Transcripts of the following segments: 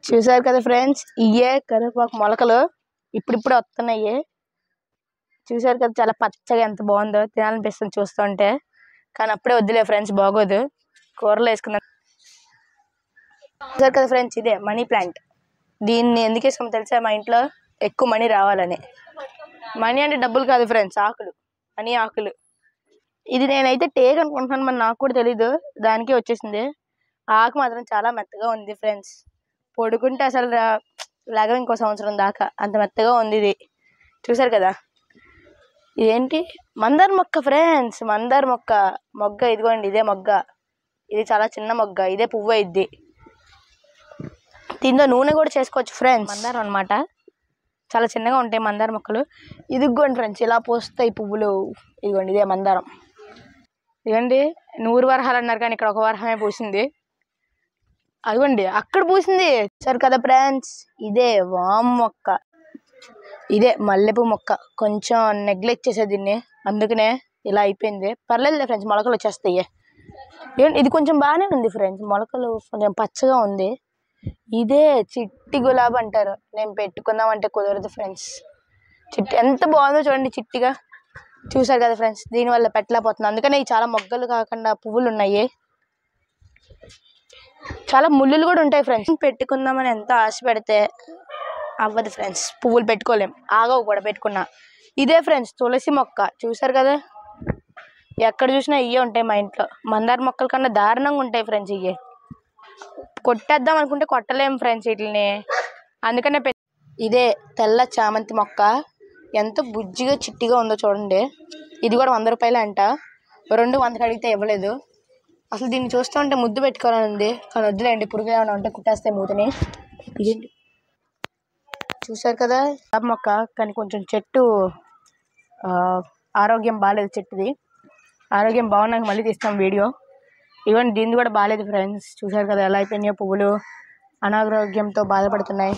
చూసారు కదా ఫ్రెండ్స్ ఇయే కరివేపాకు మొలకలు ఇప్పుడిప్పుడు వస్తున్నాయి చూసారు కదా చాలా పచ్చగా ఎంత బాగుందో తినాలనిపిస్తుంది చూస్తుంటే కానీ అప్పుడే వద్దులే ఫ్రెండ్స్ బాగోదు కూరలో వేసుకుందాం చూసారు కదా ఫ్రెండ్స్ ఇదే మనీ ప్లాంట్ దీన్ని ఎందుకు వేసుకుని తెలుసా మా ఇంట్లో ఎక్కువ మనీ రావాలని మనీ అంటే డబ్బులు కాదు ఫ్రెండ్స్ ఆకులు మనీ ఆకులు ఇది నేనైతే టేక్ అనుకుంటున్నాను మరి నాకు కూడా తెలీదు దానికే వచ్చేసింది ఆ ఆకు మాత్రం చాలా మెత్తగా ఉంది ఫ్రెండ్స్ పొడుకుంటే అసలు రా- లాగం ఇంకో సంవత్సరం దాకా అంత మెత్తగా ఉంది ఇది చూసారు కదా ఇదేంటి మందార మొక్క ఫ్రెండ్స్ మందార మొక్క మొగ్గ ఇదిగోండి ఇదే మొగ్గ ఇది చాలా చిన్న మొగ్గ ఇదే పువ్వు అయింది దీంతో నూనె కూడా చేసుకోవచ్చు ఫ్రెండ్స్ మందారం అన్నమాట చాలా చిన్నగా ఉంటాయి మందార మొక్కలు ఇదిగోండి ఫ్రెండ్స్ ఇలా పోస్తాయి పువ్వులు ఇదిగోండి ఇదే మందారం ఇదిగోండి నూరు వరహాలు అన్నారు కానీ ఇక్కడ ఒక వరహమే పూసింది అదిగోండి అక్కడ పూసింది సరే కదా ఫ్రెండ్స్ ఇదే వామ్ మొక్క ఇదే మల్లెపూ మొక్క కొంచెం నెగ్లెక్ట్ చేసే దీన్ని అందుకనే ఇలా అయిపోయింది పర్లేదు ఫ్రెండ్స్ మొలకలు వచ్చేస్తాయి ఏం- ఇది కొంచెం బాగానే ఉంది ఫ్రెండ్స్ మొలకలు కొంచెం పచ్చగా ఉంది ఇదే చిట్టి గులాబీ అంటారు నేను పెట్టుకుందాం అంటే కుదరదు ఫ్రెండ్స్ చిట్టి ఎంత బాగుందో చూడండి చిట్టిగా చూసారు కదా ఫ్రెండ్స్ దీనివల్ల పెట్టలేకపోతుంది అందుకనే ఇవి చాలా మొగ్గలు కాకుండా పువ్వులు ఉన్నాయి చాలా ముళ్ళులు కూడా ఉంటాయి ఫ్రెండ్స్ పెట్టుకుందామని ఎంత ఆశ పెడితే అవ్వదు ఫ్రెండ్స్ పువ్వులు పెట్టుకోలేం ఆగవు కూడా పెట్టుకున్నా ఇదే ఫ్రెండ్స్ తులసి మొక్క చూసారు కదా ఎక్కడ చూసినా ఇవే ఉంటాయి మా ఇంట్లో మందార మొక్కల కన్నా దారుణంగా ఉంటాయి ఫ్రెండ్స్ ఇవే కొట్టేద్దాం అనుకుంటే కొట్టలేం ఫ్రెండ్స్ వీటిని అందుకనే పె- ఇదే తెల్ల చామంతి మొక్క ఎంత బుజ్జిగా చిట్టిగా ఉందో చూడండి ఇది కూడా వంద రూపాయలే అంట రెండు వందకి అడిగితే ఇవ్వలేదు అసలు దీన్ని చూస్తూ ఉంటే ముద్దు పెట్టుకోవాలని ఉంది కానీ వద్దులేండి పురుగు ఏమైనా ఉంటే కుట్టేస్తే మూతని ఇదేంటి చూసారు కదా గులాబీ మొక్క కానీ కొంచెం చెట్టు ఆ, ఆరోగ్యం బాగాలేదు చెట్టుది ఆరోగ్యం బాగున్నాక మళ్ళీ తీస్తాం వీడియో ఈవెన్ దీనిది కూడా బాగాలేదు ఫ్రెండ్స్ చూసారు కదా ఎలా అయిపోయినాయో పువ్వులు అనారోగ్యంతో బాధపడుతున్నాయి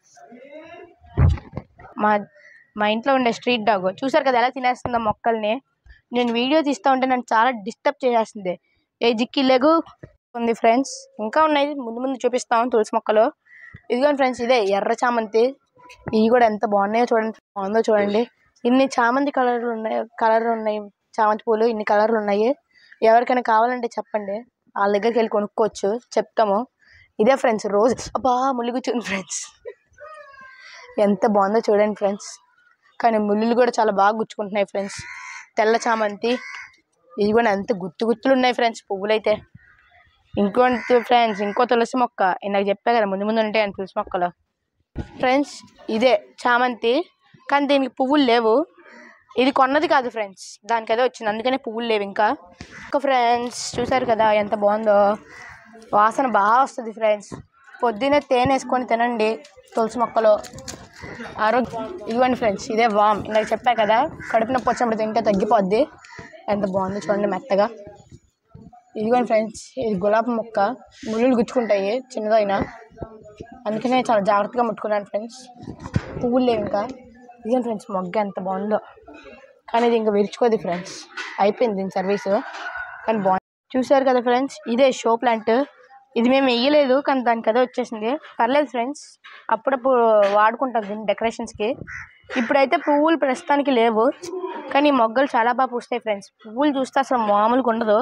మా మా ఇంట్లో ఉండే స్ట్రీట్ డాగ్ చూసారు కదా ఎలా తినేస్తుందో మొక్కల్ని నేను వీడియో తీస్తూ ఉంటే నన్ను చాలా డిస్టర్బ్ చేసేస్తుంది ఏ జిక్కి లేగు ఉంది ఫ్రెండ్స్ ఇంకా ఉన్నాయి ముందు ముందు చూపిస్తాం తులసి మొక్కలు ఇదిగోండి ఫ్రెండ్స్ ఇదే ఎర్ర చామంతి ఇవి కూడా ఎంత బాగున్నాయో చూడండి బాగుందో చూడండి ఇన్ని చామంతి కలర్లు ఉన్నాయి కలర్ ఉన్నాయి చామంతి పూలు ఇన్ని కలర్లు ఉన్నాయి ఎవరికైనా కావాలంటే చెప్పండి వాళ్ళ దగ్గరికి వెళ్ళి కొనుక్కోవచ్చు చెప్తాము ఇదే ఫ్రెండ్స్ రోజు అబ్బా ముళ్ళు కూర్చుంది ఫ్రెండ్స్ ఎంత బాగుందో చూడండి ఫ్రెండ్స్ కానీ ముళ్ళు కూడా చాలా బాగా గుచ్చుకుంటున్నాయి ఫ్రెండ్స్ తెల్ల చామంతి ఇది కూడా ఎంత గుత్తు గుత్తులు ఉన్నాయి ఫ్రెండ్స్ పువ్వులైతే ఇంకో ఫ్రెండ్స్ ఇంకో తులసి మొక్క ఇందాక చెప్పా కదా ముందు ముందు ఉంటాయి అని తులసి మొక్కలు ఫ్రెండ్స్ ఇదే చామంతి కానీ దీనికి పువ్వులు లేవు ఇది కొన్నది కాదు ఫ్రెండ్స్ దానికి అదే వచ్చింది అందుకనే పువ్వులు లేవు ఇంకా ఇంకా ఫ్రెండ్స్ చూసారు కదా ఎంత బాగుందో వాసన బాగా వస్తుంది ఫ్రెండ్స్ పొద్దున్నే తేనె వేసుకొని తినండి తులసి మొక్కలో ఆరోగ్యం ఇదిగోండి ఫ్రెండ్స్ ఇదే వామ్ ఇందాక చెప్పా కదా కడుపు నొప్పి వచ్చినప్పుడు తింటే తగ్గిపోద్ది ఎంత బాగుందో చూడండి మెత్తగా ఇదిగోండి ఫ్రెండ్స్ ఇది గులాబీ మొక్క ముళ్ళు గుచ్చుకుంటాయి చిన్నదైనా అందుకనే చాలా జాగ్రత్తగా ముట్టుకున్నాను ఫ్రెండ్స్ పువ్వులు లేవు ఇంకా ఇదిగోండి ఫ్రెండ్స్ మొగ్గ ఎంత బాగుందో కానీ ఇది ఇంకా విరుచుకోదు ఫ్రెండ్స్ అయిపోయింది దీని సర్వీస్ కానీ బాగుంది చూసారు కదా ఫ్రెండ్స్ ఇదే షో ప్లాంట్ ఇది మేము వేయలేదు కానీ దానికి అదే వచ్చేసింది పర్లేదు ఫ్రెండ్స్ అప్పుడప్పుడు వాడుకుంటాం దీన్ని డెకరేషన్స్కి ఇప్పుడైతే పువ్వులు ప్రస్తుతానికి లేవు కానీ ఈ మొగ్గలు చాలా బాగా పూస్తాయి ఫ్రెండ్స్ పువ్వులు చూస్తే అసలు మామూలుగా ఉండదు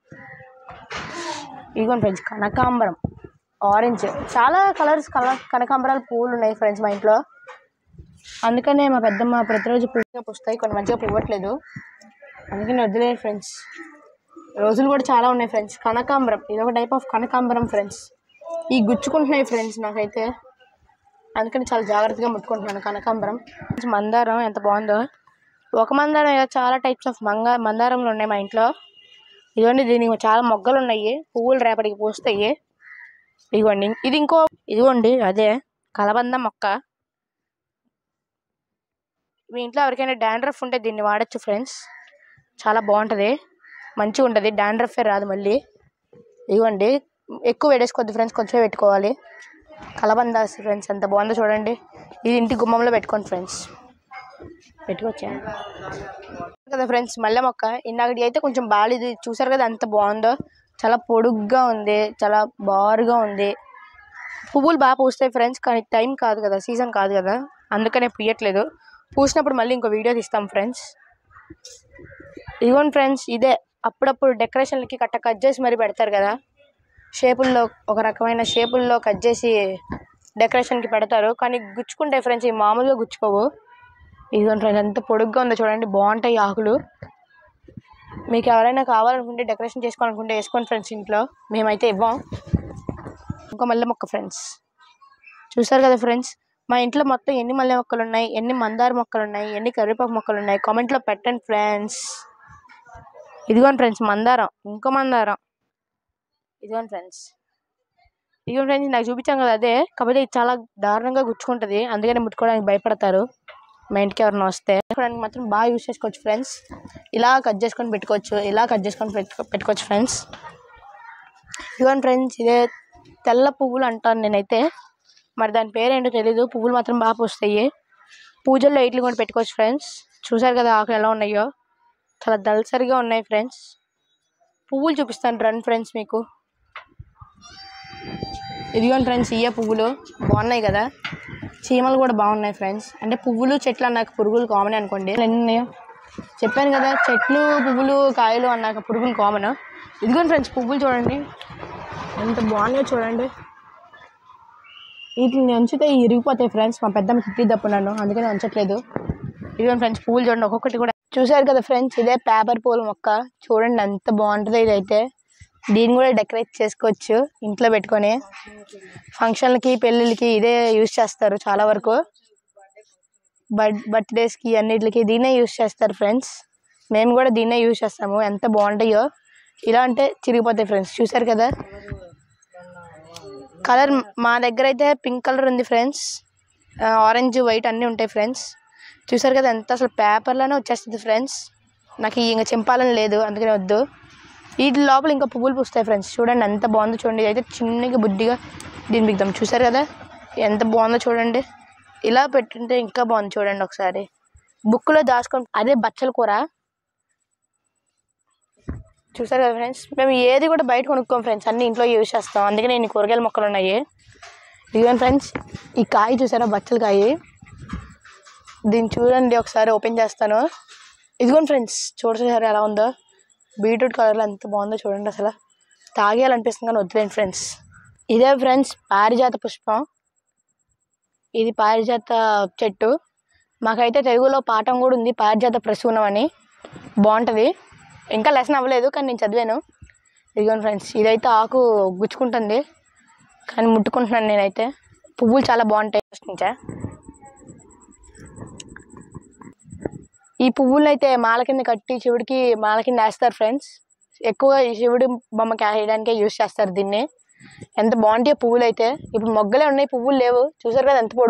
ఇదిగోండి ఫ్రెండ్స్ కనకాంబరం ఆరెంజ్ చాలా కలర్స్ కలర్ కనకాంబరాలు పువ్వులు ఉన్నాయి ఫ్రెండ్స్ మా ఇంట్లో అందుకనే మా పెద్దమ్మ ప్రతిరోజు పువ్వుగా పూస్తాయి కొన్ని మంచిగా పువ్వట్లేదు అందుకని వదిలేదు ఫ్రెండ్స్ రోజులు కూడా చాలా ఉన్నాయి ఫ్రెండ్స్ కనకాంబరం ఇది ఒక టైప్ ఆఫ్ కనకాంబరం ఫ్రెండ్స్ ఈ గుచ్చుకుంటున్నాయి ఫ్రెండ్స్ నాకైతే అందుకని చాలా జాగ్రత్తగా ముట్టుకుంటున్నాను కనకాంబరం మందారం ఎంత బాగుందో ఒక మందారం కాదు, చాలా టైప్స్ ఆఫ్ మంగ మందారంలు ఉన్నాయి మా ఇంట్లో ఇదిగోండి దీనికి చాలా మొగ్గలు ఉన్నాయి పువ్వులు రేపటికి పూస్తాయి ఇదిగోండి ఇది ఇంకో ఇదిగోండి అదే కలబంద మొక్క మీ ఇంట్లో ఎవరికైనా డాండ్రఫ్ ఉంటే దీన్ని వాడచ్చు ఫ్రెండ్స్ చాలా బాగుంటుంది మంచిగా ఉంటుంది డాండ్రఫే రాదు మళ్ళీ ఇదిగోండి ఎక్కువ వేడేసుకోవద్దు ఫ్రెండ్స్ కొంచెమే పెట్టుకోవాలి కలబందాస్ ఫ్రెండ్స్ ఎంత బాగుందో చూడండి ఇది ఇంటి గుమ్మంలో పెట్టుకోండి ఫ్రెండ్స్ పెట్టుకోవచ్చా కదా ఫ్రెండ్స్ మల్లె మొక్క ఇందాకటి అయితే కొంచెం బాగాలేదు చూసారు కదా ఎంత బాగుందో చాలా పొడుగ్గా ఉంది చాలా బారుగా ఉంది పువ్వులు బాగా పూస్తాయి ఫ్రెండ్స్ కానీ టైం కాదు కదా సీజన్ కాదు కదా అందుకనే పూయట్లేదు పూసినప్పుడు మళ్ళీ ఇంకో వీడియో తీస్తాం ఫ్రెండ్స్ ఇదిగోండి ఫ్రెండ్స్ ఇదే అప్పుడప్పుడు డెకరేషన్లకి కట్ట కట్ చేసి మరీ పెడతారు కదా షేపుల్లో ఒక రకమైన షేపుల్లో కట్ చేసి డెకరేషన్కి పెడతారు కానీ గుచ్చుకుంటాయి ఫ్రెండ్స్ ఈ మామూలుగా గుచ్చుకోవు ఇదిగోండి ఫ్రెండ్స్ ఎంత పొడుగ్గా ఉందో చూడండి బాగుంటాయి ఆకులు మీకు ఎవరైనా కావాలనుకుంటే డెకరేషన్ చేసుకోవాలనుకుంటే వేసుకోండి ఫ్రెండ్స్ ఇంట్లో మేమైతే ఇవ్వం ఇంకా మల్లె మొక్క ఫ్రెండ్స్ చూసారు కదా ఫ్రెండ్స్ మా ఇంట్లో మొత్తం ఎన్ని మల్లె మొక్కలు ఉన్నాయి ఎన్ని మందార మొక్కలు ఉన్నాయి ఎన్ని కరివేపాకు మొక్కలు ఉన్నాయి కామెంట్లో పెట్టండి ఫ్రెండ్స్ ఇదిగోండి ఫ్రెండ్స్ మందారం ఇంకో మందారం ఇదిగోండి ఫ్రెండ్స్ ఇదిగోండి ఫ్రెండ్స్ నాకు చూపించాం కదా అదే కాకపోతే ఇది చాలా దారుణంగా గుచ్చుకుంటుంది అందుకని ముట్టుకోవడానికి భయపడతారు మా ఇంటికి ఎవరైనా వస్తే పెట్టుకోవడానికి మాత్రం బాగా యూస్ చేసుకోవచ్చు ఫ్రెండ్స్ ఇలా కట్ చేసుకొని పెట్టుకోవచ్చు ఇలా కట్ చేసుకొని పెట్టుకో పెట్టుకోవచ్చు ఫ్రెండ్స్ ఇదిగోండి ఫ్రెండ్స్ ఇదే తెల్ల పువ్వులు అంటాను నేనైతే మరి దాని పేరేంటో తెలీదు పువ్వులు మాత్రం బాగా పూస్తాయి పూజల్లో ఇట్లు కూడా పెట్టుకోవచ్చు ఫ్రెండ్స్ చూసారు కదా ఆకులు ఎలా ఉన్నాయో చాలా దళసరిగా ఉన్నాయి ఫ్రెండ్స్ పువ్వులు చూపిస్తాను రండి ఫ్రెండ్స్ మీకు ఇదిగోండి ఫ్రెండ్స్ ఇయ్యే పువ్వులు బాగున్నాయి కదా చీమలు కూడా బాగున్నాయి ఫ్రెండ్స్ అంటే పువ్వులు చెట్లు అన్నాక పురుగులు కామన్ అనుకోండి ఎన్ని ఉన్నాయో చెప్పాను కదా చెట్లు పువ్వులు కాయలు అన్నాక పురుగులు కామన్ ఇదిగోండి ఫ్రెండ్స్ పువ్వులు చూడండి ఎంత బాగున్నాయో చూడండి వీటిని ఉంచితే ఇరిగిపోతాయి ఫ్రెండ్స్ మా పెద్దమ్మ తిట్టి తప్పు నన్ను అందుకని ఉంచట్లేదు ఇదిగోండి ఫ్రెండ్స్ పువ్వులు చూడండి ఒక్కొక్కటి కూడా చూసారు కదా ఫ్రెండ్స్ ఇదే పేపర్ పూల మొక్క చూడండి ఎంత బాగుంటుందో ఇదైతే దీన్ని కూడా డెకరేట్ చేసుకోవచ్చు ఇంట్లో పెట్టుకొని ఫంక్షన్లకి పెళ్ళిళ్ళకి ఇదే యూజ్ చేస్తారు చాలా వరకు బర్త్ బర్త్డేస్కి అన్నిటికి దీన్నే యూజ్ చేస్తారు ఫ్రెండ్స్ మేము కూడా దీన్నే యూజ్ చేస్తాము ఎంత బాగుంటాయో ఇలా అంటే చిరిగిపోతాయి ఫ్రెండ్స్ చూసారు కదా కలర్ మా దగ్గర అయితే పింక్ కలర్ ఉంది ఫ్రెండ్స్ ఆరెంజ్ వైట్ అన్నీ ఉంటాయి ఫ్రెండ్స్ చూసారు కదా ఎంత అసలు పేపర్లోనే వచ్చేస్తుంది ఫ్రెండ్స్ నాకు ఇంకా చింపాలని లేదు అందుకనే వద్దు వీటి లోపల ఇంకా పువ్వులు పూస్తాయి ఫ్రెండ్స్ చూడండి ఎంత బాగుందో చూడండి అయితే చిన్నగా బుద్ధిగా దీన్ని బిగ్దాం చూసారు కదా ఎంత బాగుందో చూడండి ఇలా పెట్టుంటే ఇంకా బాగుంది చూడండి ఒకసారి బుక్లో దాచుకొని అదే బచ్చల కూర చూసారు కదా ఫ్రెండ్స్ మేము ఏది కూడా బయట కొనుక్కోం ఫ్రెండ్స్ అన్ని ఇంట్లో యూజ్ చేస్తాం అందుకే నేను ఈ కూరగాయల మొక్కలు ఉన్నాయి ఇదిగోండి ఫ్రెండ్స్ ఈ కాయ చూసారా బచ్చల కాయ దీన్ని చూడండి ఒకసారి ఓపెన్ చేస్తాను ఇదిగోండి ఫ్రెండ్స్ చూడసారి ఎలా ఉందో బీట్రూట్ కలర్లో ఎంత బాగుందో చూడండి అసలు తాగేయాలనిపిస్తుంది కానీ వద్దులేండి ఫ్రెండ్స్ ఇదే ఫ్రెండ్స్ పారిజాత పుష్పం ఇది పారిజాత చెట్టు మాకైతే తెలుగులో పాఠం కూడా ఉంది పారిజాత ప్రసూనం అని బాగుంటుంది ఇంకా లెసన్ అవ్వలేదు కానీ నేను చదివాను ఇదిగోండి ఫ్రెండ్స్ ఇదైతే ఆకు గుచ్చుకుంటుంది కానీ ముట్టుకుంటున్నాను నేనైతే పువ్వులు చాలా బాగుంటాయి ఫస్ట్ నుంచే ఈ పువ్వులు అయితే మాల కింద కట్టి శివుడికి మాల కింద వేస్తారు ఫ్రెండ్స్ ఎక్కువ ఈ శివుడి బొమ్మకి వేయడానికే యూజ్ చేస్తారు దీన్ని ఎంత బాగుంటాయి పువ్వులు అయితే ఇప్పుడు మొగ్గలే ఉన్నాయి పువ్వులు లేవు చూసారు కదా ఎంత పొడుగు